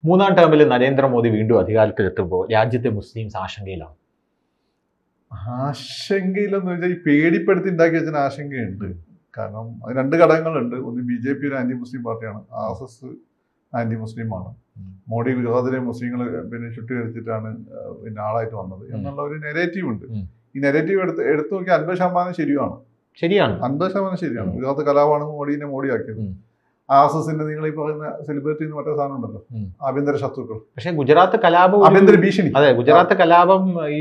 മൂന്നാം ടേമിൽ നരേന്ദ്രമോദി വീണ്ടും അധികാരത്തിലെത്തുമ്പോൾ രാജ്യത്തെ മുസ്ലിംസ് ആശങ്കയിലാണ് ആശങ്കയിലെന്ന് വെച്ചാൽ ഈ പേടിപ്പെടുത്തി ഉണ്ടാക്കി വെച്ച ആശങ്കയുണ്ട് കാരണം അത് രണ്ട് ഘടകങ്ങളുണ്ട് ഒന്ന് ബി ജെ പി ഒരു ആന്റി മുസ്ലിം പാർട്ടിയാണ് ആർ എസ് എസ് ആന്റി മുസ്ലിമാണ് ഉം. മോഡി ഗുജറാത്തിലെ മുസ്ലിങ്ങൾ പിന്നെ ചുട്ടുകരിച്ചിട്ടാണ് ആ, പിന്നെ ആളായിട്ട് വന്നത് എന്നുള്ള ഒരു നെഗറ്റീവ് ഉണ്ട് ഉം. ഈ നെഗറ്റീവ് എടുത്ത് എടുത്തു നോക്കിയാൽ അൻപത് ശതമാനം ശരിയാണ് ശരിയാണ് അൻപത് ശതമാനം ശരിയാണ് ഉം. ഗുജറാത്ത് കലാപാണ് മോഡീനെ മോഡിയാക്കിയത് ഉം. ആർ എസ് എസിന്റെ നിങ്ങൾ ഈ പറയുന്ന സെലിബ്രിറ്റി എന്ന് മറ്റേ സാധനം ഉണ്ടല്ലോ ഉം. ആഭ്യന്തര ശത്രുക്കൾ പക്ഷെ ഗുജറാത്ത് കലാപം ഒരു- ആഭ്യന്തര ഭീഷണി അതെ ഗുജറാത്ത് കലാപം ഈ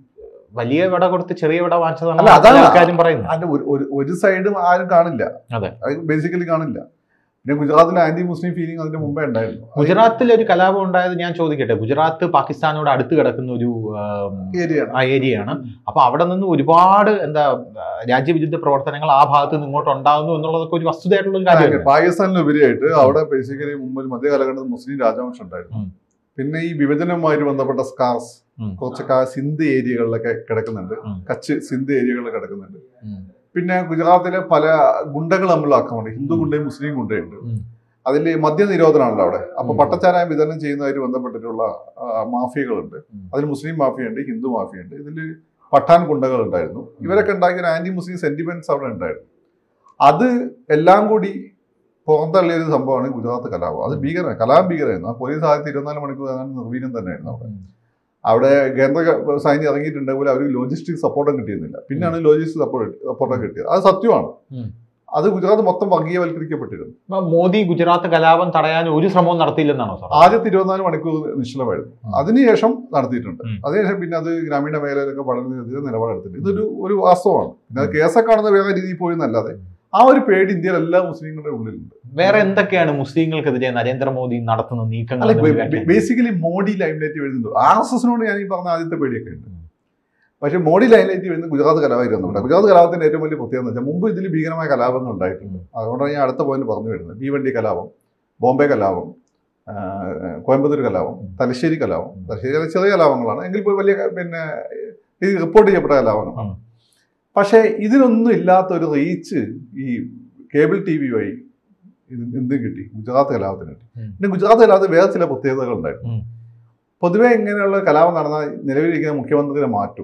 വലിയ വിട കൊടുത്ത് ചെറിയ വിട വാങ്ങിച്ചതാണ് അല്ല, അതാണ് കാര്യം പറയുന്നത് അതിന്റെ ഒരു- ഒരു ഒരു സൈഡും ആരും കാണില്ല അതെ. ബേസിക്കലി കാണില്ല പിന്നെ ഗുജറാത്തിൽ ആന്റി മുസ്ലിം ഫീലിംഗ് അതിന്റെ മുമ്പേ ഉണ്ടായിരുന്നു ഗുജറാത്തിൽ ഒരു കലാപം ഉണ്ടായത് ഞാൻ ചോദിക്കട്ടെ ഗുജറാത്ത് പാകിസ്ഥാനോട് അടുത്ത് കിടക്കുന്ന ഒരു ആം, ഏരിയ ആ ഏരിയയാണ് അപ്പൊ അവിടെ നിന്ന് ഒരുപാട് എന്താ ആ, രാജ്യവിരുദ്ധ പ്രവർത്തനങ്ങൾ ആ ഭാഗത്ത് നിന്ന് ഇങ്ങോട്ട് ഉണ്ടാകുന്നു എന്നുള്ളതൊക്കെ ഒരു വസ്തുതയായിട്ടുള്ള ഒരു കാര്യമാണ് പാകിസ്ഥാനിലുപരിയായിട്ട് അവിടെ ബേസിക്കലി മുമ്പ് ഒരു മധ്യകാലഘട്ടത്തിൽ മുസ്ലിം രാജവംശം ഉണ്ടായിരുന്നു ഉം. പിന്നെ ഈ വിഭജനവുമായിട്ട് ബന്ധപ്പെട്ട സ്കാർസ് ഉം. കുറച്ചൊക്കെ ആ സിന്ധ് ഏരിയകളിലൊക്കെ കിടക്കുന്നുണ്ട് ഉം. കച്ച് സിന്ധ് ഏരിയകളിൽ കിടക്കുന്നുണ്ട് ഉം. പിന്നെ ഗുജറാത്തിലെ പല ഗുണ്ടകൾ തമ്മിലുള്ള ആക്രമണം ഹിന്ദു ഗുണ്ടയും മുസ്ലിം ഗുണ്ടയുണ്ട് ഉം. അതിൽ മദ്യ നിരോധനമാണല്ലോ അവിടെ അപ്പൊ ഉം. പട്ടച്ചാരായം വിതരണം ചെയ്യുന്നതായിട്ട് ബന്ധപ്പെട്ടിട്ടുള്ള ആ, മാഫിയകളുണ്ട് ഉം. അതിൽ മുസ്ലിം മാഫിയുണ്ട് ഹിന്ദു മാഫിയുണ്ട് ഇതിൽ പഠാൻ ഗുണ്ടകൾ ഉണ്ടായിരുന്നു ഇവരൊക്കെ ഉണ്ടാക്കിയ ഒരു ആന്റി മുസ്ലിം സെന്റിമെന്റ്സ് അവിടെ ഉണ്ടായിരുന്നു അത് എല്ലാം കൂടി പുറന്തള്ളിയ ഒരു സംഭവമാണ് ഗുജറാത്ത് കലാപം അത് ഭീകരമാണ് കലാപം ഭീകരമായിരുന്നു ആ പോലീസ് ആദ്യത്തെ ഇരുപത്തിനാല് മണിക്കൂർ ഏതാണ്ട് നിർവീര്യം തന്നെയായിരുന്നു അവിടെ അവിടെ കേന്ദ്ര ഗ- സൈന്യം ഇറങ്ങിയിട്ടുണ്ട് പോലെ അവർക്ക് ലോജിസ്റ്റിക് സപ്പോർട്ടും കിട്ടിയിരുന്നില്ല പിന്നെയാണ് ലോജിസ്റ്റിക് സപ്പോർട്ട് സപ്പോർട്ടൊക്കെ കിട്ടിയത് അത് സത്യമാണ് ഉം. അത് ഗുജറാത്ത് മൊത്തം വർഗീയവൽക്കരിക്കപ്പെട്ടിരുന്നു അപ്പൊ മോദി ഗുജറാത്ത് കലാപം തടയാൻ ഒരു ശ്രമവും നടത്തിയില്ലെന്നാണോ സാർ ആദ്യത്തെ ഇരുപത്തിനാല് മണിക്കൂർ നിശ്ചലമായിരുന്നു ഉം. അതിനുശേഷം നടത്തിയിട്ടുണ്ട് ഉം. അതിനുശേഷം പിന്നെ അത് ഗ്രാമീണ മേഖലയിലൊക്കെ പഠനത്തിന് നിലപാടെടുത്തിട്ടുണ്ട് ഇതൊരു ഒരു വാസ്തവമാണ് പിന്നെ അത് കേസൊക്കെ കാണുന്ന വേറെ രീതിയിൽ പോയി എന്നല്ലാതെ ആ ഒരു പേടി ഇന്ത്യയിൽ എല്ലാ മുസ്ലിങ്ങളുടെ ഉള്ളിലുണ്ട് വേറെ എന്തൊക്കെയാണ് മുസ്ലിങ്ങൾക്കെതിരെ നരേന്ദ്രമോദി നടത്തുന്ന നീക്കങ്ങൾ അല്ല എന്ന് വ്യാഖ്യാനിക്കുന്നത്? ബേസിക്കലി മോഡി ലൈംലൈറ്റ് എഴുതുന്നത് ആർ എസ് എസിനോട് ഞാൻ ഈ പറഞ്ഞ ആദ്യത്തെ പേടിയൊക്കെ ഉണ്ട് പക്ഷേ മോഡി ലൈംലൈറ്റ് എഴുതുന്നത് ഗുജറാത്ത് കലാപമായിരുന്നു ഇവിടെ ഗുജറാത്ത് കലാപത്തിന്റെ ഏറ്റവും വലിയ പ്രത്യേകത എന്ന് വെച്ചാൽ മുമ്പ് ഇതിൽ ഭീകരമായ കലാപങ്ങൾ ഉണ്ടായിട്ടുണ്ട് അതുകൊണ്ടാണ് ഞാൻ അടുത്ത പോയിന്റ് പറഞ്ഞു വരുന്നത് ഭീവണ്ടി കലാപം ബോംബെ കലാപം ആ, കോയമ്പത്തൂർ കലാപം തലശ്ശേരി കലാപം തലശ്ശേരി ചെറിയ ചെറിയ കലാപങ്ങളാണ് എങ്കിൽ പോലും വലിയ പിന്നെ ഇത് റിപ്പോർട്ട് ചെയ്യപ്പെട്ട കലാപങ്ങളാണ് ഉം. പക്ഷേ ഇതിനൊന്നും ഇല്ലാത്ത ഒരു റീച്ച് ഈ കേബിൾ ടി വി വഴി ഇത് എന്ത് കിട്ടി ഗുജറാത്ത് കലാപത്തിന് കിട്ടി ഉം. പിന്നെ ഗുജറാത്ത് കലാപത്തിന് വേറെ ചില പ്രത്യേകതകൾ ഉണ്ടായിരുന്നു ഉം. പൊതുവെ ഇങ്ങനെയുള്ള കലാപം നടന്നാൽ നിലവിലിരിക്കുന്ന മുഖ്യമന്ത്രിയെ മാറ്റും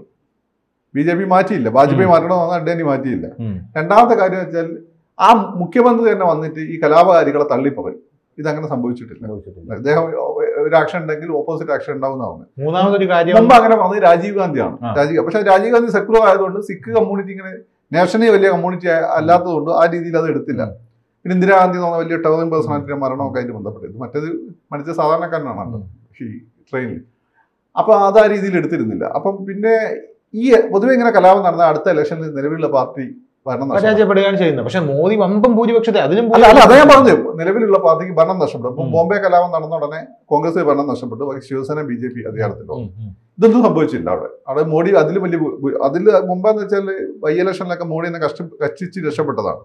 ബി ജെ പി മാറ്റിയില്ല വാജ്പേയി ഉം. മാറ്റണമെന്ന് പറഞ്ഞാൽ അഡ്വാനി മാറ്റിയില്ല ഉം. രണ്ടാമത്തെ കാര്യം വെച്ചാൽ ആ മുഖ്യമന്ത്രി തന്നെ വന്നിട്ട് ഈ കലാപകാരികളെ തള്ളിപ്പറയും ഇതങ്ങനെ സംഭവിച്ചിട്ടില്ല അദ്ദേഹം ഒരു ആക്ഷൻ ഉണ്ടെങ്കിൽ ഓപ്പോസിറ്റ് ആക്ഷൻ ഉണ്ടാവുന്നതാണ് മൂന്നാമതൊരു കാര്യം മുമ്പ് അങ്ങനെ പറഞ്ഞത് രാജീവ് ഗാന്ധിയാണ് ആ. രാജീവ് പക്ഷേ രാജീവ് ഗാന്ധി സെക്യുലർ ആയതുകൊണ്ട് സിഖ് കമ്മ്യൂണിറ്റി ഇങ്ങനെ നാഷണലി വലിയ കമ്മ്യൂണിറ്റി അല്ലാത്തതുകൊണ്ട് ആ രീതിയിൽ അത് എടുത്തില്ല പിന്നെ ഇന്ദിരാഗാന്ധി എന്ന് പറഞ്ഞ വലിയ ടവറിംഗ് പേഴ്സണാലിറ്റിയുടെ മരണമൊക്കെ ആയിട്ട് ബന്ധപ്പെട്ടത് മറ്റേത് മനുഷ്യ സാധാരണക്കാരനാണല്ലോ ഈ ട്രെയിനിൽ അപ്പൊ അത് ആ രീതിയിൽ എടുത്തിരുന്നില്ല അപ്പം പിന്നെ ഈ പൊതുവെ ഇങ്ങനെ കലാപം നടന്ന അടുത്ത ഇലക്ഷനിൽ നിലവിലുള്ള പാർട്ടി ഭരണം നഷ്ടപ്പെടും പരാജയപ്പെടുകയാണ് ചെയ്യുന്നത് പക്ഷെ മോദി വമ്പം ഭൂരിപക്ഷത്തെ അതിലും അല്ല അല്ല അതേ ഞാൻ ഭൂരിപക്ഷം- പറഞ്ഞു നിലവിലുള്ള പാർട്ടിക്ക് ഭരണം നഷ്ടപ്പെടും ഇപ്പം ഉം. ബോംബെ കലാപം നടന്ന ഉടനെ കോൺഗ്രസ് ഭരണം നഷ്ടപ്പെട്ടു പക്ഷേ ശിവസേന ബി ജെ പി അധികാരത്തിൽ വന്നു. ഉം, ഉം. ഇതൊന്നും സംഭവിച്ചില്ല അവിടെ അവിടെ മോഡി അതിൽ വലിയ ഭൂ- ഭൂ- അതിൽ മുമ്പെന്ന് വെച്ചാൽ ബൈ ഇലക്ഷനിലൊക്കെ മോഡി എന്നെ കഷ്ട കച്ചിച്ച് രക്ഷപ്പെട്ടതാണ്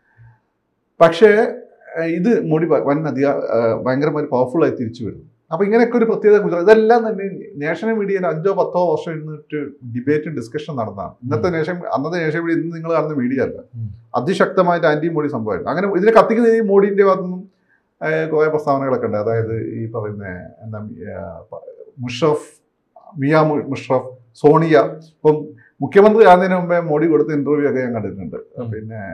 പക്ഷേ ഏഹ്, ഇത് മോഡി വ- വൻ അധിക ഏഹ്, ഭയങ്കരമായി പവർഫുൾ ആയി തിരിച്ചു വരുന്നു അപ്പൊ ഇങ്ങനെയൊക്കെ ഒരു പ്രത്യേകത ഗുജറാത്ത് ഇതെല്ലാം തന്നെ നാഷണൽ മീഡിയയിൽ അഞ്ചോ പത്തോ വർഷം ഇരുന്നിട്ട് ഡിബേറ്റും ഡിസ്കഷൻ നടന്നതാണ് ഇന്നത്തെ നേഷൻ അന്നത്തെ നേഷൻ മീഡിയ ഇന്ന് നിങ്ങൾ കാണുന്ന മീഡിയ അല്ല ഉം. അതിശക്തമായിട്ട് ആന്റി മോഡി സംഭവമായിരുന്നു അങ്ങനെ ഇതിനെ കത്തിക്കുന്ന ഈ മോഡിന്റെ ഭാഗത്തു നിന്നും കുറെ പ്രസ്താവനകളൊക്കെ ഉണ്ട് അതായത് ഈ പറയുന്ന എന്താ ആ, പ- മുഷറഫ് മിയ മു- മുഷറഫ് സോണിയ ഇപ്പം മുഖ്യമന്ത്രി ആകുന്നതിന് മുമ്പേ മോഡി കൊടുത്ത ഇന്റർവ്യൂ ഒക്കെ ഞാൻ കണ്ടിട്ടുണ്ട് ഉം. പിന്നെ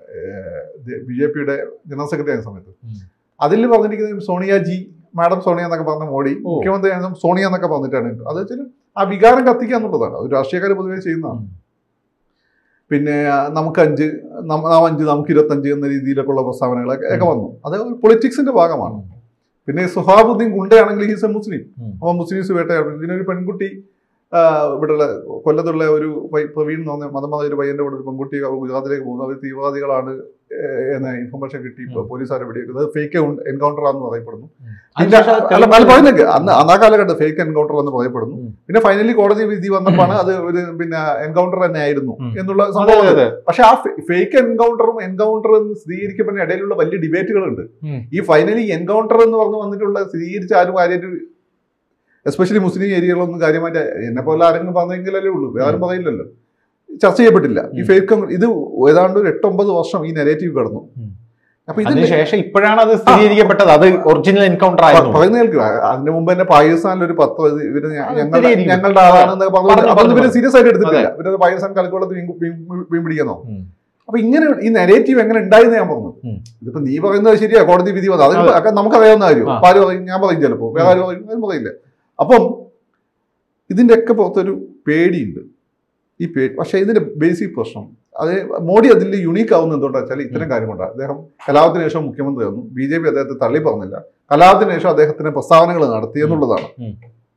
ബി ജെ പിയുടെ ജനറൽ സെക്രട്ടറി ആയ സമയത്ത് ഉം. അതിൽ പറഞ്ഞിരിക്കുന്നത് സോണിയാജി മാഡം സോണിയ എന്നൊക്കെ പറഞ്ഞ മോഡി ഓ. മുഖ്യമന്ത്രി ആയ സമയത്ത് സോണിയ എന്നൊക്കെ പറഞ്ഞിട്ടാണ് അത് വെച്ചാൽ ആ വികാരം കത്തിക്കുക എന്നുള്ളതാണ് അത് രാഷ്ട്രീയക്കാർ പൊതുവെ ചെയ്യുന്നതാണ് ഉം. പിന്നെ ആ, നമുക്ക് അഞ്ച് നമ്മ- നാം അഞ്ച് നമുക്ക് ഇരുപത്തഞ്ച് എന്ന രീതിയിലൊക്കെ ഉള്ള പ്രസ്താവനകളൊക്കെ ഒക്കെ വന്നു അത് പൊളിറ്റിക്സിന്റെ ഭാഗമാണ് പിന്നെ സുഹാബുദ്ദീൻ ഗുണ്ടയാണെങ്കിൽ ഹീസ് എ മുസ്ലിം ഉം. അപ്പോൾ മുസ്ലിംസ് വേട്ടയാടും ഇതിനൊരു പെൺകുട്ടി ആ, ഇവിടെയുള്ള കൊല്ലത്തുള്ള ഒരു പയ്യ- പ്രവീൺ എന്ന് പറഞ്ഞ മതമത ഒരു പയ്യന്റെ കൂടെ ഒരു പെൺകുട്ടി അവർ ഗുജറാത്തിലേക്ക് പോകുന്നു അവർ തീവ്രവാദികളാണ് ഏഹ്, എന്ന ഇൻഫർമേഷൻ കിട്ടി ഉം. പോലീസുകാരെ വെടിവെക്കുന്നത് ഫേക്ക് എൻകൗണ്ടർ ആണെന്ന് പറയപ്പെടുന്നു ഉം. പിന്നെ അതിനുശേഷം അല്ല അല്ല തെളിവ് പറയുന്നത് അന്ന് അന്ന് ആ കാലഘട്ടം ഫേക്ക് എൻകൗണ്ടർ എന്ന് പറയപ്പെടുന്നു ഉം. പിന്നെ ഫൈനലി കോടതി വിധി വന്നപ്പോഴാണ് അത് ഒരു പിന്നെ എൻകൗണ്ടർ തന്നെ ആയിരുന്നു ഉം. എന്നുള്ള അതെ, സംഭവം അതെ, അതെ. പക്ഷെ ആ ഫേക്ക് എൻകൗണ്ടറും എൻകൗണ്ടർ എന്ന് സ്ഥിരീകരിക്കപ്പെടുന്ന ഇടയിലുള്ള വലിയ ഡിബേറ്റുകളുണ്ട് ഉം. ഈ ഫൈനലി എൻകൗണ്ടർ എന്ന് പറഞ്ഞു വന്നിട്ടുള്ള സ്ഥിരീകരിച്ച ആരും കാര്യമായിട്ട് എസ്പെഷ്യലി മുസ്ലിം ഏരിയകളൊന്നും കാര്യമായിട്ട് എന്നെ പോലെ ആരെങ്കിലും പറഞ്ഞെങ്കിലല്ലേ ഉള്ളൂ വേറെ പറയില്ലല്ലോ ചർച്ച ചെയ്യപ്പെട്ടില്ല ഈ ഉം. ഫേക്ക് ഇത് ഏതാണ്ട് ഒരു എട്ടൊമ്പത് വർഷം ഈ നെഗറ്റീവ് കിടന്നു ഉം. അപ്പൊ ഇതിന്റെ അതിനുശേഷം ഇപ്പോഴാണ് അത് സ്ഥിരീകരിക്കപ്പെട്ടത് അത് ഒറിജിനൽ എൻകൗണ്ടർ ആയിരുന്നു പറയുന്ന കേൾക്കുക അതിന് മുമ്പ് തന്നെ പാകിസ്ഥാനിൽ ഒരു പത്ത് ഇത് ഇവര് ഞ- അത് ഞങ്ങളുടെ ശരിയായിരിക്കും. ഞങ്ങളുടെ ആളാണെന്നൊക്കെ പറഞ്ഞു പറഞ്ഞു, അപ്പൊ ഇവര് പറഞ്ഞു. സീരിയസ് ആയിട്ട് എടുത്തിട്ടില്ല ഇവരത് പാകിസ്ഥാൻ കളിക്കുള്ളത് മീൻ പിടിക്കുന്നോ ഉം. അപ്പൊ ഇങ്ങനെ ഈ നെഗറ്റീവ് എങ്ങനെ ഉണ്ടായെന്ന് ഞാൻ പറഞ്ഞു ഉം. ഇതിപ്പോ നീ പറയുന്നത് ശരിയാ കോടതി വിധി വന്നത് അത് അതെ. ഒക്കെ നമുക്കറിയാവുന്ന കാര്യം ആ. അപ്പൊ ആര് പറയും ഞാൻ പറയും ചിലപ്പോ വേറെ ആര് പറയും ഞാൻ പറയില്ല അപ്പം ഇതിന്റെ ഒക്കെ പുറത്തൊരു പേടിയുണ്ട് ഈ പേടി പക്ഷെ ഇതിന്റെ ബേസിക് പ്രശ്നം അത് മോഡി അതിൽ യുണീക്ക് ആവുന്ന എന്തുകൊണ്ടാ വെച്ചാൽ ഇത്തരം കാര്യം കൊണ്ടാണ് അദ്ദേഹം കലാപത്തിന് ശേഷം മുഖ്യമന്ത്രി വന്നു ബി ജെ പി അദ്ദേഹത്തെ തള്ളി പറഞ്ഞില്ല കലാപത്തിന് ശേഷം അദ്ദേഹത്തിന് പ്രസ്താവനകൾ നടത്തി എന്നുള്ളതാണ് ഉം.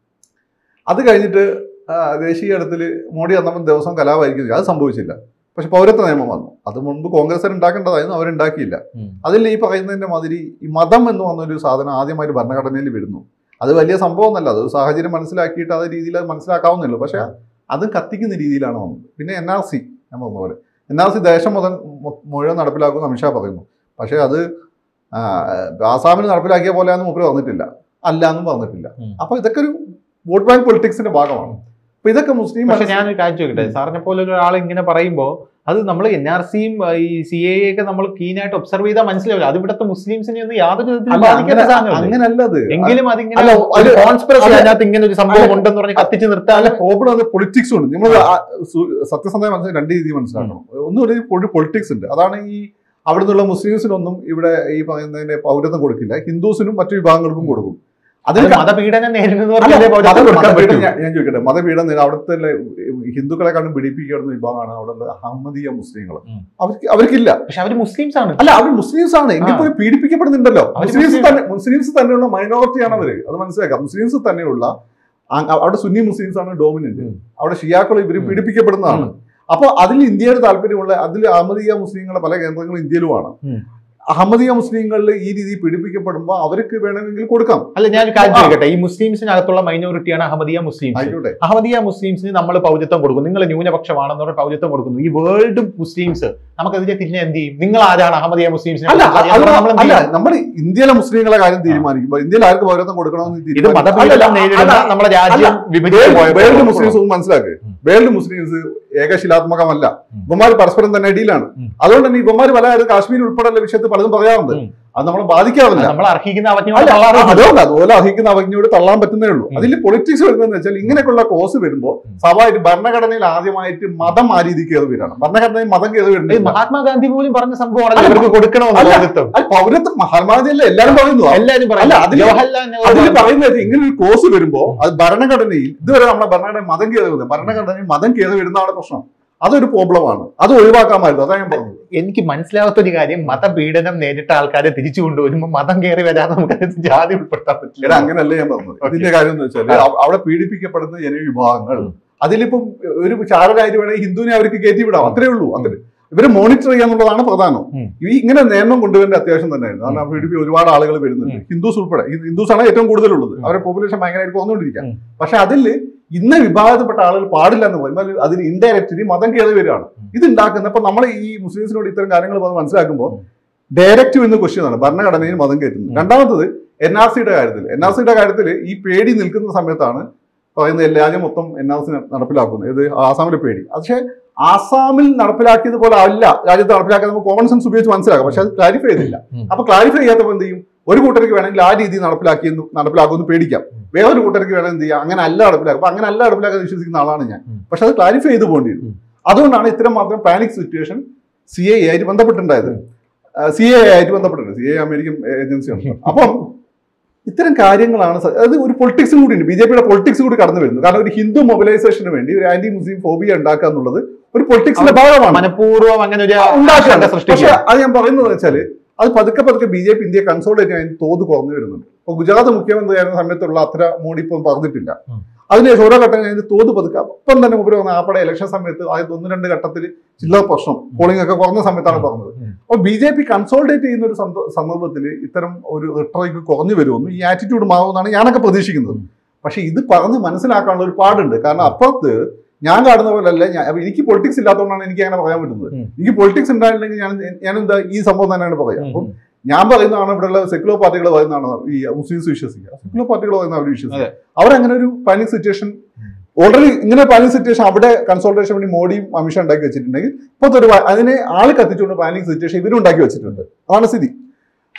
അത് കഴിഞ്ഞിട്ട് ആ, ദേശീയ തലത്തിൽ മോഡി അന്നപ്പം ദിവസം കലാപമായിരിക്കും അത് സംഭവിച്ചില്ല പക്ഷെ പൗരത്വ നിയമം വന്നു അത് മുൻപ് കോൺഗ്രസ് ഉണ്ടാക്കേണ്ടതായിരുന്നു അവരുണ്ടാക്കിയില്ല ഉം. അതിൽ ഈ പറയുന്നതിന്റെ മാതിരി ഈ മതം എന്ന് പറഞ്ഞൊരു സാധനം ആദ്യമായിട്ട് ഭരണഘടനയിൽ വരുന്നു അത് വലിയ സംഭവമൊന്നല്ല അത് ഒരു സാഹചര്യം മനസ്സിലാക്കിയിട്ട് ആ രീതിയിൽ അത് മനസ്സിലാക്കാവുന്നല്ലോ പക്ഷെ അത് കത്തിക്കുന്ന രീതിയിലാണ് വന്നത് പിന്നെ എൻ ആർ സി ഞാൻ പറഞ്ഞ പോലെ എൻ ആർ സി ദേശം മുതൽ മു- മുഴുവൻ നടപ്പിലാക്കുമെന്ന് അമിത്ഷാ പറയുന്നു പക്ഷേ അത് ആ, ആസാമിൽ നടപ്പിലാക്കിയ പോലെയാണെന്ന് മൂപ്പര് പറഞ്ഞിട്ടില്ല അല്ല എന്നും പറഞ്ഞിട്ടില്ല ഉം. അപ്പൊ ഇതൊക്കെ ഒരു വോട്ട് ബാങ്ക് പൊളിറ്റിക്സിന്റെ ഭാഗമാണ് അപ്പൊ ഇതൊക്കെ മുസ്ലിം പക്ഷെ മനസ്സിൽ- ഞാനൊരു കാര്യം ചോദിക്കട്ടെ സാറിനെ പോലെ ഒരാൾ ഇങ്ങനെ പറയുമ്പോ അത് നമ്മൾ എൻ ആർ സിയും ഈ സി എ ഒക്കെ നമ്മൾ കീനായിട്ട് ഒബ്സർവ് ചെയ്താൽ മനസ്സിലാവില്ല അത് ഇവിടുത്തെ മുസ്ലിംസിനെ ഒന്നും യാതൊരു വിധത്തിലും അല്ല, ബാധിക്കാത്ത അങ്ങനെ- സാധനമല്ലേ അങ്ങനല്ല അത് എങ്കിലും അതിങ്ങനെ അല്ല, അത് കോൺസ്പിറസി അല്ല, അതിനകത്ത് ഇങ്ങനെ ഒരു സംഭവം അല്ല, ഉണ്ടെന്ന് പറഞ്ഞ് കത്തിച്ച് നിർത്താൻ അല്ല പ്രോബ്ലം അത് പൊളിറ്റിക്സ് ഉണ്ട് നമ്മൾ സത്യസന്ധമായി മനസ്സിലാക്കി രണ്ട് രീതിയിൽ മനസ്സിലാക്കണം ഒന്നും ഒരു പൊളിറ്റിക്സ് ഉണ്ട് അതാണ് ഈ അവിടെ നിന്നുള്ള മുസ്ലിംസിനൊന്നും ഇവിടെ ഈ പറയുന്നതിന്റെ പൗരത്വം കൊടുക്കില്ല ഹിന്ദുസിനും മറ്റു വിഭാഗങ്ങൾക്കും കൊടുക്കും അതിന് അത് മതപീഡനം നേരിടുന്നവർക്ക് അല്ല, അല്ലേ പൗരത്വം മത- കൊടുക്കാൻ മതപീഡനം പറ്റൂ? ഞാൻ ഞാൻ ചോദിക്കട്ടെ മതപീഡനം നേരെ അവിടുത്തെ ഹിന്ദുക്കളെ കണ്ടും പിടിപ്പിക്കുന്ന വിഭാഗമാണ് അവിടെ ഉള്ള അഹമ്മദീയ മുസ്ലിങ്ങൾ ഉം. അവർക്ക് അവർക്കില്ല പക്ഷെ അവര് മുസ്ലിംസ് ആണ് അല്ല അവർ മുസ്ലിംസ് ആണ് എങ്കിൽ ആ. പോലും പീഡിപ്പിക്കപ്പെടുന്നുണ്ടല്ലോ അവര് മുസ്ലിംസ് മുസ്ലിം- തന്നെ മുസ്ലിംസ് തന്നെയുള്ള മൈനോറിറ്റിയാണ് അവര് അത് മനസ്സിലാക്കാം മുസ്ലിംസ് തന്നെയുള്ള ആ- അവിടെ സുന്നി മുസ്ലിംസ് ആണ് ഡോമിനന്റ് ഉം. അവിടെ ഷിയാക്കൾ ഇവര് ഉം. പീഡിപ്പിക്കപ്പെടുന്നതാണ് അപ്പോൾ അതിൽ ഇന്ത്യയുടെ താല്പര്യമുള്ള അതിൽ അഹമ്മദീയ മുസ്ലിങ്ങളുടെ പല കേന്ദ്രങ്ങളും ഇന്ത്യയിലുമാണ് ഉം. അഹമ്മദീയ മുസ്ലിങ്ങളിൽ ഈ രീതിയിൽ പീഡിപ്പിക്കപ്പെടുമ്പോൾ അവർക്ക് വേണമെങ്കിൽ കൊടുക്കാം അല്ല ഞാൻ ഒരു കാര്യം ചോദിക്കട്ടെ ഈ മുസ്ലിംസിനകത്തുള്ള മൈനോറിറ്റിയാണ് അഹമ്മദിയ മുസ്ലിംസ് ആയിക്കോട്ടെ അഹമ്മദിയ മുസ്ലിംസിന് നമ്മൾ പൗരത്വം കൊടുക്കും നിങ്ങൾ ന്യൂനപക്ഷമാണെന്ന് പറഞ്ഞ പൗരത്വം കൊടുക്കുന്നു ഈ വേൾഡ് മുസ്ലിംസ് നമുക്കതിനെ തിരിഞ്ഞ് എന്ത് ചെയ്യും നിങ്ങൾ ആരാണ് അഹമ്മദിയ മുസ്ലിംസിനെ അല്ല കുറിച്ച് അത് അറിയാൻ നമ്മൾ എന്ത് അല്ല ചെയ്യും? നമ്മൾ ഇന്ത്യയിലെ മുസ്ലിങ്ങളെ കാര്യം തീരുമാനിക്കുമ്പോൾ ഇന്ത്യയിൽ ആർക്ക് പൗരത്വം കൊടുക്കണമെന്ന് ഇത് തീരുമാനിക്കും. മതപീഡനം അല്ലല്ല, നേരിടുന്ന അല്ല, നമ്മുടെ രാജ്യം വിഭജിച്ച് വേൾഡ് വേൾഡ് പോയപ്പോൾ മുസ്ലിംസ് ഒന്ന് മനസ്സിലാക്ക് ഉം. വേൾഡ് മുസ്ലിംസ് ഏകശിലാത്മകമല്ല ഉം. ഇവന്മാർ പരസ്പരം തന്നെ ഇടയിലാണ് ഉം. അതുകൊണ്ട് തന്നെ ഇവന്മാർ പല കാര്യം കാശ്മീർ ഉൾപ്പെടെയുള്ള വിഷയത്തിൽ പലതും പറയാറുണ്ട് ഉം. അത് നമ്മളെ ബാധിക്കാറില്ല നമ്മൾ അർഹിക്കുന്ന അവജ്ഞ അല്ല തള്ളാറില്ല. അതുകൊണ്ട് അതുപോലെ അർഹിക്കുന്ന അവജ്ഞയോട് തള്ളാൻ പറ്റുന്നേ ഉള്ളൂ ഉം. അതിൽ പൊളിറ്റിക്സ് വരുന്നതെന്ന് വെച്ചാൽ ഇങ്ങനെയൊക്കെയുള്ള കോസ് വരുമ്പോൾ ഉം. സ്വാഭാവിക ഭരണഘടനയിൽ ആദ്യമായിട്ട് മതം ആ രീതിക്ക് കയറി വരികയാണ് ഭരണഘടനയിൽ മതം കയറി ഈ വരുന്നില്ല മഹാത്മാഗാന്ധി പോലും പറഞ്ഞ സംഭവമാണ് അല്ല, ഇവർക്ക് കൊടുക്കണമെന്ന് അല്ല, പൗരത്വം അത് പൗരത്വം മഹാത്മാഗാന്ധിയല്ല എല്ലാവരും പറയുന്നു എല്ലാരും അല്ല, പറയും അതില് ജവഹർലാൽ നെഹ്റു അതിൽ പറഞ്ഞു. പറയുന്നത് ഇങ്ങനെ ഒരു ക്ലോസ് വരുമ്പോ അത് ഭരണഘടനയിൽ ഇതുവരെ നമ്മുടെ ഭരണഘടന മതം കയറി വരുന്നത് ഭരണഘടനയിൽ മതം കയറി വരുന്നതാണ് പ്രശ്നം അതൊരു പ്രോബ്ലമാണ് അത് ഒഴിവാക്കാമായിരുന്നു അതാ ഞാൻ പറഞ്ഞത് എനിക്ക് മനസ്സിലാവാത്ത ഒരു കാര്യം മതപീഡനം നേരിട്ട ആൾക്കാരെ തിരിച്ചു കൊണ്ടുവരുമ്പോൾ മതം കയറി വരാതെ നമുക്ക് അതിനകത്ത് ജാതി ഉൾപ്പെടുത്താൻ എടാ പറ്റില്ല അങ്ങനെയല്ല ഞാൻ പറഞ്ഞത് Okay. ഇതിന്റെ കാര്യം എന്ന് വെച്ചാൽ അവ- അവിടെ പീഡിപ്പിക്കപ്പെടുന്ന ജനവിഭാഗങ്ങൾ ഉം. അതിലിപ്പം ഒരു ചാരനായിട്ട് വേണമെങ്കിൽ ഹിന്ദുവിനെ അവർക്ക് കയറ്റി വിടാം അത്രേ ഉള്ളൂ അത്ര ഇവരെ മോണിറ്റർ ചെയ്യാന്നുള്ളതാണ് പ്രധാനം ഉം. ഈ ഇങ്ങനെ നിയമം കൊണ്ടുവരേണ്ട അത്യാവശ്യം തന്നെയായിരുന്നു കാരണം പീഡിപ്പി ഒരുപാട് ആളുകൾ വരുന്നുണ്ട് ഹിന്ദുസ് ഉൾപ്പെടെ ഹിന്ദുസ് ആണ് ഏറ്റവും കൂടുതലുള്ളത് ഉം. അവരുടെ പോപ്പുലേഷൻ ഭയങ്കരമായിട്ട് കുറഞ്ഞുകൊണ്ടിരിക്കുക ഉം. പക്ഷെ അതിൽ ഇന്ന വിഭാഗത്തിൽപ്പെട്ട ആളുകൾ പാടില്ല എന്ന് പറയുമ്പോൾ അതിൽ ഇൻഡയറക്റ്റ്ലി മതം കയറി വരികയാണ് ഉം. ഇത് ഉണ്ടാക്കുന്ന അപ്പൊ നമ്മൾ ഈ മുസ്ലിംസിനോട് ഇത്തരം കാര്യങ്ങൾ പറഞ്ഞ് മനസ്സിലാക്കുമ്പോൾ ഉം. ഡയറക്റ്റ് എന്ന ക്വസ്റ്റ്യൻ ആണ് ഭരണഘടനയിൽ മതം കയറ്റുന്നത് ഉം. രണ്ടാമത്തത് എൻ ആർ സിയുടെ കാര്യത്തിൽ എൻ ആർ സിയുടെ കാര്യത്തിൽ ഈ പേടി നിൽക്കുന്ന സമയത്താണ് പറയുന്നത് രാജ്യം മൊത്തം എൻ ആർ സി നടപ്പിലാക്കുന്നത് ഇത് ആസാമിലെ പേടി പക്ഷേ ആസാമിൽ നടപ്പിലാക്കിയത് പോലെ അല്ല രാജ്യത്ത് നടപ്പിലാക്കിയത് നമുക്ക് കോമൺ സെൻസ് ഉപയോഗിച്ച് മനസ്സിലാക്കാം പക്ഷെ അത് ക്ലാരിഫൈ ചെയ്തില്ല ഉം. അപ്പൊ ക്ലാരിഫൈ ചെയ്യാത്തപ്പോൾ എന്ത് ചെയ്യും ഒരു കൂട്ടർക്ക് വേണമെങ്കിൽ ആ രീതിയിൽ നടപ്പിലാക്കിയെന്ന് നടപ്പിലാക്കുമെന്ന് പേടിക്കാം വേറൊരു കൂട്ടർക്ക് വേണമെങ്കിൽ എന്ത് ചെയ്യാം അങ്ങനെ അല്ല നടപ്പിലാക്കും അപ്പൊ അങ്ങനെ അല്ല നടപ്പിലാക്കാൻ വിശ്വസിക്കുന്ന ആളാണ് ഞാൻ ഉം. പക്ഷെ അത് ക്ലാരിഫൈ ചെയ്ത് പോകേണ്ടി വരും ഉം. അതുകൊണ്ടാണ് ഇത്തരം മാത്രം പാനിക് സിറ്റുവേഷൻ സി എ ആയിട്ട് ബന്ധപ്പെട്ടുണ്ടായത് സി എ ആയിട്ട് ബന്ധപ്പെട്ടിട്ടുണ്ട് സി എ അമേരിക്കൻ ഏജൻസിയാണ് അപ്പം ഇത്തരം കാര്യങ്ങളാണ് സ- അത് ഒരു പൊളിറ്റിക്സും കൂടി ഉണ്ട് ബി ജെ പിയുടെ പൊളിറ്റിക്സ് കൂടി കടന്നു വരുന്നു കാരണം ഒരു ഹിന്ദു മൊബിലൈസേഷന് വേണ്ടി ഒരു ആന്റി മുസ്ലിം ഫോബിയ ഉണ്ടാക്കുക എന്നുള്ളത് ഒരു പൊളിറ്റിക്സിന്റെ ഭാഗമാണ് മനഃപൂർവ്വം അങ്ങനെ ഒരു ഉണ്ടാക്കുകയാണ് ആശങ്ക പക്ഷെ സൃഷ്ടിക്കുക അത് ഞാൻ പറയുന്നത് വെച്ചാൽ അത് പതുക്കെ പതുക്കെ ബി ജെ പി ഇന്ത്യ കൺസോൾട്ടേറ്റ് ചെയ്യാൻ തോത് കുറഞ്ഞു വരുന്നുണ്ട് ഇപ്പൊ ഗുജറാത്ത് മുഖ്യമന്ത്രി ആയിരുന്ന സമയത്തുള്ള അത്ര മോഡി ഇപ്പം പറഞ്ഞിട്ടില്ല ഉം. അതിനുശേഷം ഓരോ ഘട്ടം കഴിഞ്ഞ് തോത് പതുക്കെ അപ്പം തന്നെ മുമ്പ് വന്ന ആപ്പടെ ഇലക്ഷൻ സമയത്ത് ആദ്യത്തെ ഒന്ന് രണ്ട് ഘട്ടത്തിൽ ചില്ലറ പ്രശ്നം പോളിംഗ് ഒക്കെ കുറഞ്ഞ സമയത്താണ് പറഞ്ഞത് ഉം. അപ്പോൾ ബി ജെ പി കൺസോൾട്ടേറ്റ് ചെയ്യുന്ന ഒരു സന്ദർഭത്തിൽ ഇത്തരം ഒരു റിട്ടറിക്ക് കുറഞ്ഞു വരുമെന്നും ഈ ആറ്റിറ്റ്യൂഡ് മാറുമെന്നാണ് ഞാനൊക്കെ പ്രതീക്ഷിക്കുന്നത് ഉം. പക്ഷെ ഇത് പറഞ്ഞ് മനസ്സിലാക്കാനുള്ള ഒരു പാടുണ്ട് കാരണം അപ്പുറത്ത് ഞാൻ കാണുന്ന പോലല്ല ഞാൻ അപ്പൊ എനിക്ക് പൊളിറ്റിക്സ് ഇല്ലാത്തതുകൊണ്ടാണ് എനിക്ക് അങ്ങനെ പറയാൻ പറ്റുന്നത് ഉം. എനിക്ക് പൊളിറ്റിക്സ് ഉണ്ടായില്ലെങ്കിൽ ഞാൻ ഞാൻ എന്താ ഈ സംഭവം തന്നെയാണ് പറയാം അപ്പം ഉം. ഞാൻ പറയുന്നതാണ് ഇവിടെയുള്ള സെക്യുലർ പാർട്ടികൾ പറയുന്നതാണ് ഈ മുസ്ലിംസ് വിശ്വസിക്കുക സെക്യുലർ പാർട്ടികൾ പറയുന്ന അവർ വിശ്വസിക്കുക അതെ. അവരങ്ങനെ ഒരു പാനിക് സിറ്റുവേഷൻ ഓൾറെഡി ഇങ്ങനെ പാനിക് സിറ്റുവേഷൻ അവിടെ കൺസൾട്ടേഷൻ വേണ്ടി മോഡിയും അമിത്ഷാ ഉണ്ടാക്കി വെച്ചിട്ടുണ്ടെങ്കിൽ ഇപ്പോഴത്തെ ഒരു വ- അതിനെ ആള് കത്തിച്ചുകൊണ്ട് പാനിക് സിറ്റുവേഷൻ ഇവരും ഉണ്ടാക്കി വെച്ചിട്ടുണ്ട് അതാണ് സ്ഥിതി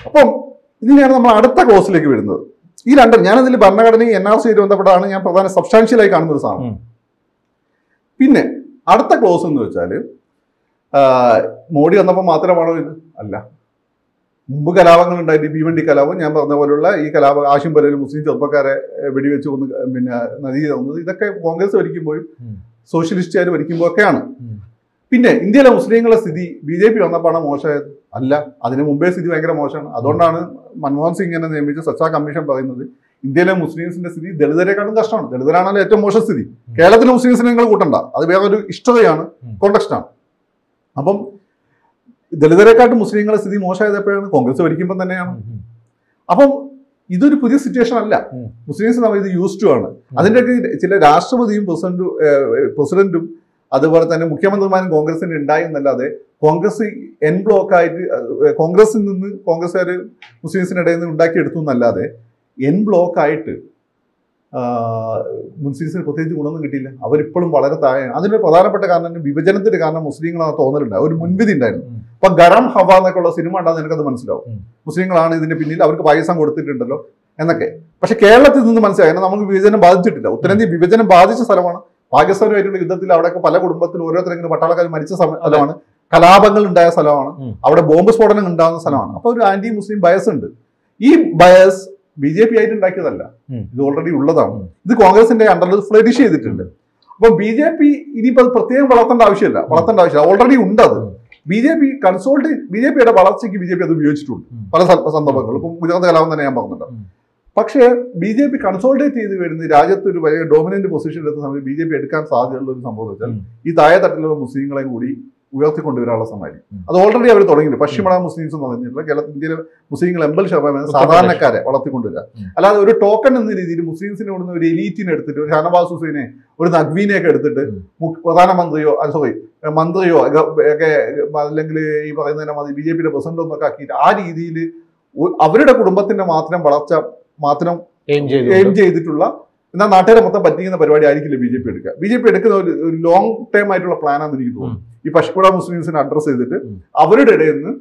അപ്പം ഇതിനെയാണ് നമ്മൾ അടുത്ത ക്ലോസിലേക്ക് വരുന്നത് ഈ രണ്ട് ഞാനതിൽ ഭരണഘടനയും എൻ ആർ സി ആയിട്ട് ബന്ധപ്പെട്ടാണ് ഞാൻ പ്രധാന സബ്സ്റ്റാൻഷ്യലായി കാണുന്ന ഒരു സാധനം ഉം. പിന്നെ അടുത്ത ക്ലോസ് എന്ന് വെച്ചാൽ മോഡി വന്നപ്പോൾ മാത്രമാണോ ഇത് അല്ല മുമ്പ് കലാപങ്ങൾ ഉണ്ടായിട്ട് ഭീവണ്ടി കലാപം ഞാൻ പറഞ്ഞ പോലുള്ള ഈ കലാപ ആശും പരയിൽ മുസ്ലിം ചെറുപ്പക്കാരെ ഏഹ്, വെടിവെച്ച് കൊന്ന് പിന്നെ നദി തന്നത് ഇതൊക്കെ കോൺഗ്രസ് ഭരിക്കുമ്പോഴും ഉം. സോഷ്യലിസ്റ്റുകാർ ഭരിക്കുമ്പോഴൊക്കെയാണ് ഉം. പിന്നെ ഇന്ത്യയിലെ മുസ്ലിങ്ങളുടെ സ്ഥിതി ബി ജെ പി വന്നപ്പോഴാണ് മോശമായത് അല്ല അതിന് മുമ്പേ സ്ഥിതി ഭയങ്കര മോശമാണ് അതുകൊണ്ടാണ് മൻമോഹൻ സിംഗിനെ നിയമിച്ച സച്ചാ കമ്മീഷൻ പറയുന്നത് ഇന്ത്യയിലെ മുസ്ലിംസിന്റെ സ്ഥിതി ദളിതരെക്കാളും കഷ്ടമാണ് ദളിതരാണല്ലോ ഏറ്റവും മോശം സ്ഥിതി കേരളത്തിലെ മുസ്ലിംസിനെ നിങ്ങൾ കൂട്ടണ്ട അത് വേറൊരു ഇഷ്ടതയാണ് ഉം. കോണ്ടക്സ്റ്റാണ് അപ്പം ദളിതരെക്കാട്ടും മുസ്ലിങ്ങളുടെ സ്ഥിതി മോശമായത് എപ്പോഴാണ് കോൺഗ്രസ് ഭരിക്കുമ്പോൾ തന്നെയാണ് ഉം. അപ്പം ഇതൊരു പുതിയ സിറ്റുവേഷൻ അല്ല ഉം. മുസ്ലിംസ് നമ്മൾ ഇത് യൂസ് ടു ആണ് അതിൻ്റെയൊക്കെ ചില രാഷ്ട്രപതിയും പ്രസിഡന്റും പ്രസിഡന്റും അതുപോലെ തന്നെ മുഖ്യമന്ത്രിമാരും കോൺഗ്രസിന് ഉണ്ടായി എന്നല്ലാതെ കോൺഗ്രസ് എൻ ബ്ലോക്ക് ആയിട്ട് ഏഹ്, കോൺഗ്രസിൽ നിന്ന് കോൺഗ്രസ്സുകാർ മുസ്ലിംസിനിടയിൽ നിന്ന് ഉണ്ടാക്കിയെടുത്തു എന്നല്ലാതെ എൻ ബ്ലോക്ക് ആയിട്ട് ആഹ്, മുസ്ലിംസിന് പ്രത്യേകിച്ച് ഗുണമൊന്നും കിട്ടിയില്ല അവരിപ്പോഴും വളരെ താഴെയാണ് അതിന് പ്രധാനപ്പെട്ട കാരണം തന്നെ വിഭജനത്തിന്റെ കാരണം മുസ്ലിങ്ങളാണ് തോന്നലുണ്ടായി ഒരു മുൻവിധി ഉണ്ടായിരുന്നു ഉം. അപ്പൊ ഗരം ഹവ എന്നൊക്കെ ഉള്ള സിനിമ ഉണ്ടാകുന്ന എനിക്കത് മനസ്സിലാവും ഉം. മുസ്ലിങ്ങളാണ് ഇതിന്റെ പിന്നിൽ അവർക്ക് പായസം കൊടുത്തിട്ടുണ്ടല്ലോ എന്നൊക്കെ പക്ഷെ കേരളത്തിൽ നിന്ന് മനസ്സിലായി കാരണം നമുക്ക് വിഭജനം ബാധിച്ചിട്ടില്ല ഉത്തരേന്ത്യ വിഭജനം ബാധിച്ച സ്ഥലമാണ് പാകിസ്ഥാനുമായിട്ടുള്ള യുദ്ധത്തിൽ അവിടെയൊക്കെ പല കുടുംബത്തിലും ഓരോരുത്തരെങ്കിലും പട്ടാളക്കാർ മരിച്ച സമ- സ്ഥലമാണ് കലാപങ്ങൾ ഉണ്ടായ സ്ഥലമാണ് ഉം. അവിടെ ബോംബ് സ്ഫോടനം ഉണ്ടാകുന്ന സ്ഥലമാണ് അപ്പൊ ഒരു ആന്റി മുസ്ലിം ബയസ് ഉണ്ട് ഈ ബയസ് ബി ജെ പി ആയിട്ട് ഉണ്ടാക്കിയതല്ല ഉം. ഇത് ഓൾറെഡി ഉള്ളതാണ് ഉം. ഇത് കോൺഗ്രസിന്റെ അണ്ടറിൽ ഫ്ലഡിഷ് ചെയ്തിട്ടുണ്ട് അപ്പൊ ബി ജെ പി ഇനിയിപ്പോ അത് പ്രത്യേകം വളർത്തേണ്ട ആവശ്യമില്ല വളർത്തേണ്ട ആവശ്യമില്ല ഓൾറെഡി ഉണ്ട് അത് ഉം. B J P consult B J പിയുടെ വളർച്ചയ്ക്ക് ബി ജെ പി അത് ഉപയോഗിച്ചിട്ടുണ്ട് ഉം. പല സ- സന്ദർഭങ്ങളും ഇപ്പം ഗുജറാത്ത് കലാപം തന്നെ ഞാൻ പറഞ്ഞല്ലോ ഉം. പക്ഷേ ബി ജെ പി കൺസോൾട്ടേറ്റ് ചെയ്ത് വരുന്ന രാജ്യത്ത് ഒരു വലിയ ഡോമിനന്റ് പൊസിഷൻ എടുത്ത സമയത്ത് ബി ജെ പി എടുക്കാൻ സാധ്യതയുള്ള ഒരു സംഭവം എന്ന് വെച്ചാൽ ഉം. ഈ താഴെ തട്ടിലുള്ള മുസ്ലിങ്ങളെ കൂടി ഉയർത്തിക്കൊണ്ടുവരാനുള്ള സമയമായിരിക്കും ഉം. അത് ഓൾറെഡി അവർ തുടങ്ങിയിട്ടുണ്ട് പശ്ചിമ മുസ്ലിംസ് എന്ന് പറഞ്ഞിട്ടുള്ള കേരളത്തിൽ ഇന്ത്യയിലെ മുസ്ലിങ്ങൾ എൺപത് ശതമാനം സാധാരണക്കാരെ വളർത്തിക്കൊണ്ടുവരിക ഉം. അല്ലാതെ ഒരു ടോക്കൺ എന്ന രീതിയിൽ മുസ്ലിംസിനെ കൊടുക്കുന്ന ഒരു എലീറ്റിനെ എടുത്തിട്ട് ഒരു ഷാനവാസ് ഹുസൈനെ ഒരു നഖ്വീനെ ഒക്കെ എടുത്തിട്ട് ഉം. മു- പ്രധാനമന്ത്രിയോ അല്ല സോറി മന്ത്രിയോ ഗ- ഒക്കെ അല്ലെങ്കിൽ ഈ പറയുന്നതിനെ മതി ബി ജെ പിയുടെ പ്രസിഡന്റ് ഒന്നൊക്കെ ആക്കിയിട്ട് ആ രീതിയിൽ അവരുടെ കുടുംബത്തിന്റെ മാത്രം വളർച്ച മാത്രം എയിം ചെയ്തു എയിം ചെയ്തിട്ടുള്ള എന്നാൽ നാട്ടുകാരെ മൊത്തം പറ്റിക്കുന്ന പരിപാടി ആയിരിക്കില്ല ബി ജെ പി എടുക്കുക ബി ജെ പി എടുക്കുന്ന ഒരു ഒരു ലോങ് ടേം ആയിട്ടുള്ള പ്ലാൻ ആണെന്ന് എനിക്ക് തോന്നുന്നു ഈ പശ്ചിമ മുസ്ലിംസിനെ അഡ്രസ് ചെയ്തിട്ട് ഉം. അവരുടെ ഇടയിൽ നിന്ന്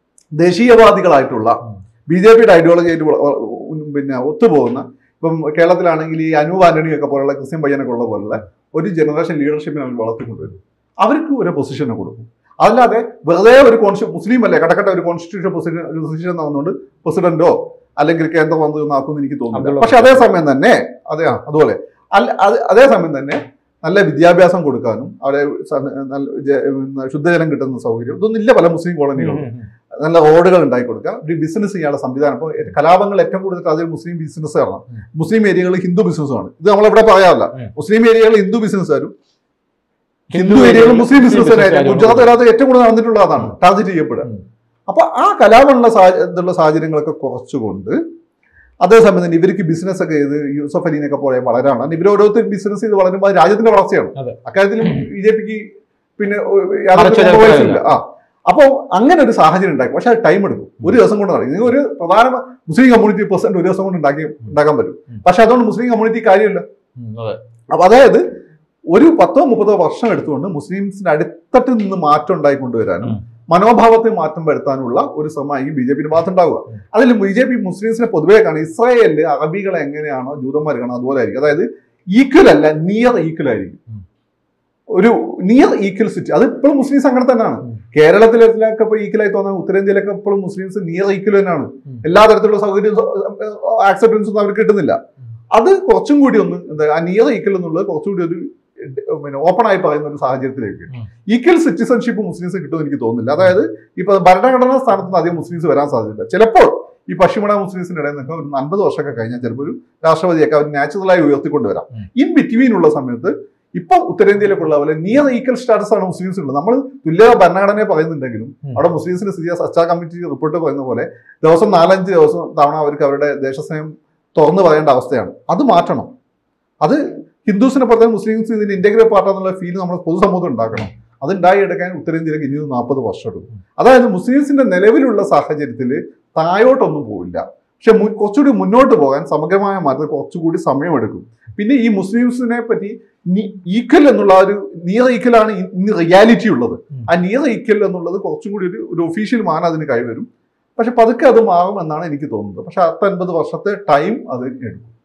ദേശീയവാദികളായിട്ടുള്ള ഉം. ബി ജെ പിയുടെ ഐഡിയോളജി ആയിട്ട് വള- വള- ഉം പിന്നെ ഒത്തുപോകുന്ന ഇപ്പം കേരളത്തിലാണെങ്കിൽ ഈ അനൂപ് ആന്റണിയൊക്കെ പോലുള്ള ക്രിസ്ത്യൻ പയ്യനൊക്കെ ഉള്ള പോലുള്ള ഒരു ജനറേഷൻ ലീഡർഷിപ്പിനെ അവർ വളർത്തിക്കൊണ്ടുവരും അവർക്ക് ഒരു പൊസിഷനെ കൊടുക്കും അല്ലാതെ വെറുതെ ഒരു കോൺസ്റ്റി മുസ്ലിം അല്ലേ കടക്കട്ട ഒരു കോൺസ്റ്റിറ്റ്യൂഷൻ പൊസിഷൻ പൊസിഷൻ വന്നുകൊണ്ട് പ്രസിഡന്റോ അല്ലെങ്കിൽ കേന്ദ്രമന്ത്രി ഒന്നും ആക്കുമെന്ന് എനിക്ക് തോന്നുന്നില്ല അബ്ദുള്ള പക്ഷെ അതേസമയം തന്നെ അതെ ആ, അതുപോലെ അല്ല അത് അതേസമയം തന്നെ നല്ല വിദ്യാഭ്യാസം കൊടുക്കാനും അവരെ സ- നല്ല ജ- ശുദ്ധജലം കിട്ടുന്ന സൗകര്യം ഇതൊന്നും ഇല്ല പല മുസ്ലിം കോളനികളും നല്ല റോഡുകൾ ഉണ്ടാക്കി കൊടുക്കുക ഒരു ബിസിനസ് ചെയ്യാനുള്ള സംവിധാനം ഇപ്പോൾ കലാപങ്ങൾ ഏറ്റവും കൂടുതൽ അതിൽ മുസ്ലിം ബിസിനസ്സുകാരാണ് ഉം. മുസ്ലിം ഏരിയകളിൽ ഹിന്ദു ബിസിനസ്സുമാണ് ഇത് നമ്മളിവിടെ പറയാറില്ല ഉം. മുസ്ലിം ഏരിയകളിൽ ഹിന്ദു ബിസിനസ്സുകാരും ഹിന്ദു ഹിന്ദു ഏരിയകളിൽ ഏരിയകളിൽ മുസ്ലിം മുസ്ലിം ബിസിനസ്സുകാരും ബിസിനസ്സുകാരും ഗുജറാത്ത് കലാപത്തിൽ ഏറ്റവും കൂടുതൽ നടന്നിട്ടുള്ള അതാണ് ടാർഗറ്റ് ചെയ്യപ്പെടുക ഉം. അപ്പൊ ആ കലാപമുള്ള സാഹച- ഇതുള്ള സാഹചര്യങ്ങളൊക്കെ കുറച്ചുകൊണ്ട് അതേസമയം തന്നെ ഇവർക്ക് ബിസിനസ് ഒക്കെ ചെയ്ത് യൂസഫ് അലീനൊക്കെ പോലെ വളരാണ് ഇവർ ഓരോരുത്തരും ബിസിനസ് ചെയ്ത് വളരുമ്പോൾ അത് രാജ്യത്തിന്റെ വളർച്ചയാണ് അതെ. അക്കാര്യത്തിൽ ബി ജെ പിക്ക് പിന്നെ യാതൊരു മറിച്ചൊരു compromise അഭിപ്രായമില്ല. ഇല്ല. ആ അപ്പോൾ അങ്ങനെ ഒരു സാഹചര്യം ഉണ്ടാക്കി പക്ഷെ അത് ടൈം എടുക്കും ഒരു ദിവസം കൊണ്ട് നടക്കും നിങ്ങൾ ഒരു പ്രധാന മുസ്ലിം കമ്മ്യൂണിറ്റി പ്രസിഡന്റ് ഒരു ദിവസം കൊണ്ട് ഉണ്ടാക്കി ഉണ്ടാക്കാൻ പറ്റും ഉം. പക്ഷെ അതുകൊണ്ട് മുസ്ലിം കമ്മ്യൂണിറ്റി കാര്യമില്ല ഉം, അതെ അപ്പൊ അതായത് ഒരു പത്തോ മുപ്പതോ വർഷം എടുത്തുകൊണ്ട് മുസ്ലിംസിന്റെ അടിത്തട്ടിൽ നിന്ന് മാറ്റം ഉണ്ടായിക്കൊണ്ടുവരാനും ഉം. മനോഭാവത്തിൽ മാറ്റം വരുത്താനുള്ള ഒരു ശ്രമമായിരിക്കും ബി ജെ പിന്റെ ഭാഗത്തുണ്ടാവുക ഉം. അതിൽ ബി ജെ പി മുസ്ലിംസിനെ പൊതുവേ കാണും ഇസ്രായേലിൽ അറബികളെ എങ്ങനെയാണോ ജൂതന്മാർ കാണും അതുപോലെ ആയിരിക്കും അതായത് ഈക്വൽ അല്ല നിയർ ഈക്വൽ ആയിരിക്കും ഉം. ഒരു നിയർ ഈക്വൽ സിറ്റി അത് ഇപ്പോഴും മുസ്ലിംസ് അങ്ങനെ തന്നെയാണ് ഉം. കേരളത്തിലൊക്കെ ഇപ്പോൾ ഈക്വലായി തോന്നുന്നത് ഉത്തരേന്ത്യയിലൊക്കെ ഇപ്പോഴും മുസ്ലിംസ് നിയർ ഈക്വൽ തന്നെയാണ് ഉം. എല്ലാ തരത്തിലുള്ള സൗകര്യം ആക്സെപ്റ്റൻസ് ഒന്നും അവർക്ക് കിട്ടുന്നില്ല അത് കുറച്ചും കൂടി ഒന്ന് എന്താ ആ നിയർ ഈക്വൽ എന്നുള്ളത് കുറച്ചും കൂടി ഒരു ഏഹ്, പിന്നെ ഓപ്പൺ ആയി പറയുന്ന ഒരു സാഹചര്യത്തിലേക്ക് ഉം. ഈക്വൽ സിറ്റിസൺഷിപ്പ് മുസ്ലിംസ് കിട്ടുമെന്ന് എനിക്ക് തോന്നുന്നില്ല അതായത് ഇപ്പൊ ഭരണഘടനാ സ്ഥാനത്ത് നിന്ന് അധികം മുസ്ലിംസ് വരാൻ സാധ്യതയില്ല ചിലപ്പോൾ ഈ പശ്ചിമ മുസ്ലിംസിന്റെ ഇടയിൽ നിന്നൊക്കെ ഒരു അൻപത് വർഷമൊക്കെ കഴിഞ്ഞാൽ ചിലപ്പോൾ ഒരു രാഷ്ട്രപതിയൊക്കെ അവർ നാച്ചുറലായി ഉയർത്തിക്കൊണ്ടുവരാം ഉം. ഇൻ ബിറ്റ്വീൻ ഉള്ള സമയത്ത് ഇപ്പം ഉത്തരേന്ത്യയിലേക്കുള്ള പോലെ നിയർ ഈക്വൽ സ്റ്റാറ്റസ് ആണ് മുസ്ലിംസ് ഉള്ളത് നമ്മൾ തുല്യത ഭരണഘടനയെ പറയുന്നുണ്ടെങ്കിലും ഉം. അവിടെ മുസ്ലിംസിന്റെ സ്ഥിതി സച്ചാ കമ്മിറ്റി റിപ്പോർട്ട് പറയുന്ന പോലെ ദിവസം നാലഞ്ച് ദിവസം തവണ അവർക്ക് അവരുടെ ദേശസ്നേഹം തുറന്നു പറയേണ്ട അവസ്ഥയാണ് അത് മാറ്റണം അത് ഹിന്ദുസിനെ പോലെ തന്നെ മുസ്ലിംസ് ഇതിന്റെ ഇന്റഗ്രൽ പാർട്ട് എന്നുള്ള ഫീൽ നമ്മൾ പൊതുസമൂഹത്തിൽ ഉണ്ടാക്കണം അത് ഉണ്ടായിയെടുക്കാൻ ഉത്തരേന്ത്യയിലേക്ക് ഇനിയും നാൽപ്പത് വർഷം എടുക്കും അതായത് മുസ്ലിംസിന്റെ നിലവിലുള്ള സാഹചര്യത്തിൽ താഴോട്ടൊന്നും പോവില്ല പക്ഷെ മു- കുറച്ചുകൂടി മുന്നോട്ട് പോകാൻ സമഗ്രമായ മാറ്റത്തിൽ കുറച്ചുകൂടി സമയമെടുക്കും പിന്നെ ഈ മുസ്ലിംസിനെ പറ്റി ഈക്വൽ എന്നുള്ള ആ ഒരു നിയർ ഈക്വൽ ആണ് ഇന്ന് റിയാലിറ്റി ഉള്ളത് ഉം. ആ നിയർ ഈക്വൽ എന്നുള്ളത് കുറച്ചും കൂടി ഒരു ഒരു ഒഫീഷ്യൽ മാനം അതിന് കൈവരും പക്ഷെ പതുക്കെ അത് മാറും എന്നാണ് എനിക്ക് തോന്നുന്നത് പക്ഷെ പത്തൊൻപത് വർഷത്തെ ടൈം അത് എടുക്കും